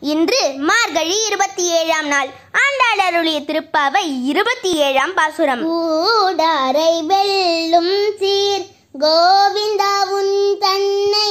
இன்று மார்கழி இருபத்தி ஏழாம் நாள் ஆண்டாள் அருளிய திருப்பாவை இருபத்தி ஏழாம் பாசுரம் கூடாரை வெல்லும் சீர் கோவிந்தா உன் தன்னை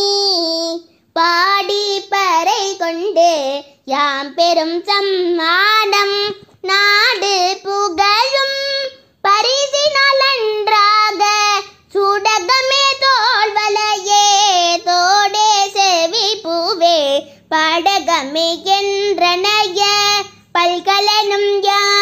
பாடி பறை கொண்டு யாம் பெரும் சம்மானம் நாடு புகழும் பரிசினால் அன்றாக சுடகமே தோல்வலையே தோடே செவி பூவே படகமே என்றனைய பல்கலனும்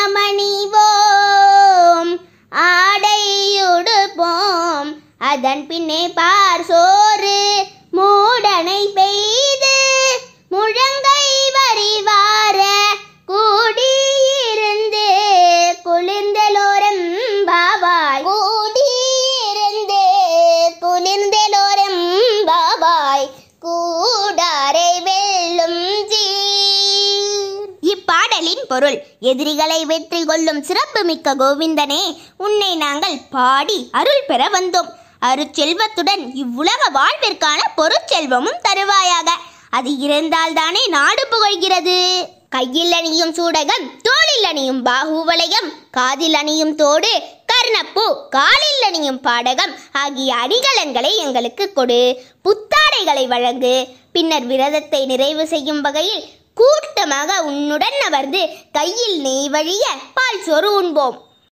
யாமணிவோம் ஆடையுடுப்போம் அதன் பின்னே பார் சோறு மூடனை பெய்து முழங்கை வரிவார கூடியிருந்து குளிர்ந்தலோரம் பாவாய் கூடியிருந்து குளிர்ந்தலோரம் பாவாய் கூடாரை வெல்லும் சீர் இப்பாடலின் பொருள் எதிரிகளை வெற்றி கொள்ளும் சிறப்பு மிக்க கோவிந்தனே உன்னை நாங்கள் பாடி அருள் பெற வந்தோம் அருட்செல்வத்துடன் இவ்வுலக வாழ்விற்கான பொருட்செல்வமும் தருவாயாக அது இருந்தால்தானே நாடு புகழ்கிறது கையில் அணியும் சூடகம் தோளில் அணியும் பாகுவலயம் காதில் அணியும் தோடு கர்ணப்பூ காலில் அணியும் பாடகம் ஆகிய அணிகலன்களை எங்களுக்கு கொடு புத்தாடைகளை வழங்கு பின்னர் விரதத்தை நிறைவு செய்யும் வகையில் கூட்டமாக உன்னுடன் அமர்ந்து கையில் நெய் வழிய பால் சோறு உண்போம்